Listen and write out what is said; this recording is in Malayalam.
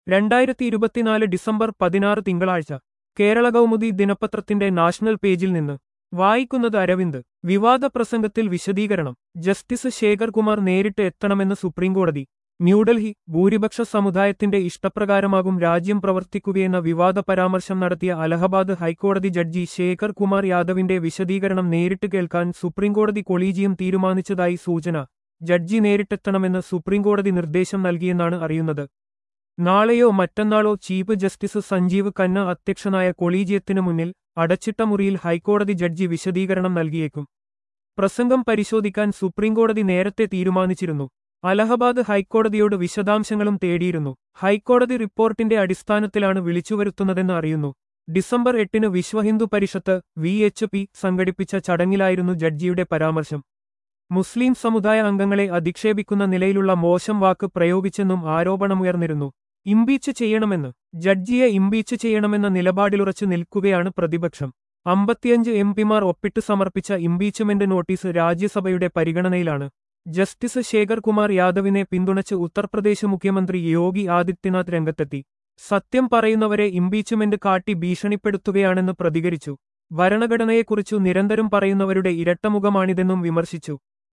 രണ്ടായിരത്തി ഇരുപത്തിനാല് ഡിസംബർ പതിനാറ് തിങ്കളാഴ്ച കേരള കൗമുദി ദിനപത്രത്തിന്റെ നാഷണൽ പേജിൽ നിന്ന് വായിക്കുന്നത് അരവിന്ദ് വിവാദ പ്രസംഗത്തിൽ വിശദീകരണം ജസ്റ്റിസ് ശേഖർ കുമാർ നേരിട്ട് എത്തണമെന്ന് സുപ്രീംകോടതി ന്യൂഡൽഹി ഭൂരിപക്ഷ സമുദായത്തിന്റെ ഇഷ്ടപ്രകാരമാകും രാജ്യം പ്രവർത്തിക്കുകയെന്ന വിവാദ പരാമർശം നടത്തിയ അലഹബാദ് ഹൈക്കോടതി ജഡ്ജി ശേഖർ കുമാർ യാദവിന്റെ വിശദീകരണം നേരിട്ട് കേൾക്കാൻ സുപ്രീംകോടതി കൊളീജിയം തീരുമാനിച്ചതായി സൂചന ജഡ്ജി നേരിട്ടെത്തണമെന്ന് സുപ്രീംകോടതി നിർദ്ദേശം നൽകിയെന്നാണ് അറിയുന്നത് നാളെയോ മറ്റന്നാളോ ചീഫ് ജസ്റ്റിസ് സഞ്ജീവ് ഖന്ന അധ്യക്ഷനായ കൊളീജിയത്തിനു മുന്നിൽ അടച്ചിട്ട മുറിയിൽ ഹൈക്കോടതി ജഡ്ജി വിശദീകരണം നൽകിയേക്കും പ്രസംഗം പരിശോധിക്കാൻ സുപ്രീംകോടതി നേരത്തെ തീരുമാനിച്ചിരുന്നു അലഹബാദ് ഹൈക്കോടതിയോട് വിശദാംശങ്ങളും തേടിയിരുന്നു ഹൈക്കോടതി റിപ്പോർട്ടിന്റെ അടിസ്ഥാനത്തിലാണ് വിളിച്ചുവരുത്തുന്നതെന്ന് അറിയുന്നു ഡിസംബർ എട്ടിന് Vishwa Hindu Parishad V H P സംഘടിപ്പിച്ച ചടങ്ങിലായിരുന്നു ജഡ്ജിയുടെ പരാമർശം മുസ്ലിം സമുദായ അംഗങ്ങളെ അധിക്ഷേപിക്കുന്ന നിലയിലുള്ള മോശം വാക്ക് പ്രയോഗിച്ചെന്നും ആരോപണമുയർന്നിരുന്നു ഇംപീച്ച് ചെയ്യണമെന്ന് ജഡ്ജിയെ ഇംപീച്ച് ചെയ്യണമെന്ന നിലപാടിലുറച്ചു നിൽക്കുകയാണ് പ്രതിപക്ഷം അമ്പത്തിയഞ്ച് എം പിമാർ ഒപ്പിട്ട് സമർപ്പിച്ച ഇംപീച്ച്മെന്റ് നോട്ടീസ് രാജ്യസഭയുടെ പരിഗണനയിലാണ് ജസ്റ്റിസ് ശേഖർ കുമാർ യാദവിനെ പിന്തുണച്ച് ഉത്തർപ്രദേശ് മുഖ്യമന്ത്രി യോഗി ആദിത്യനാഥ് രംഗത്തെത്തി സത്യം പറയുന്നവരെ ഇംപീച്ച്മെന്റ് കാട്ടി ഭീഷണിപ്പെടുത്തുകയാണെന്ന് പ്രതികരിച്ചു ഭരണഘടനയെക്കുറിച്ചു നിരന്തരം പറയുന്നവരുടെ ഇരട്ടമുഖമാണിതെന്നും വിമർശിച്ചു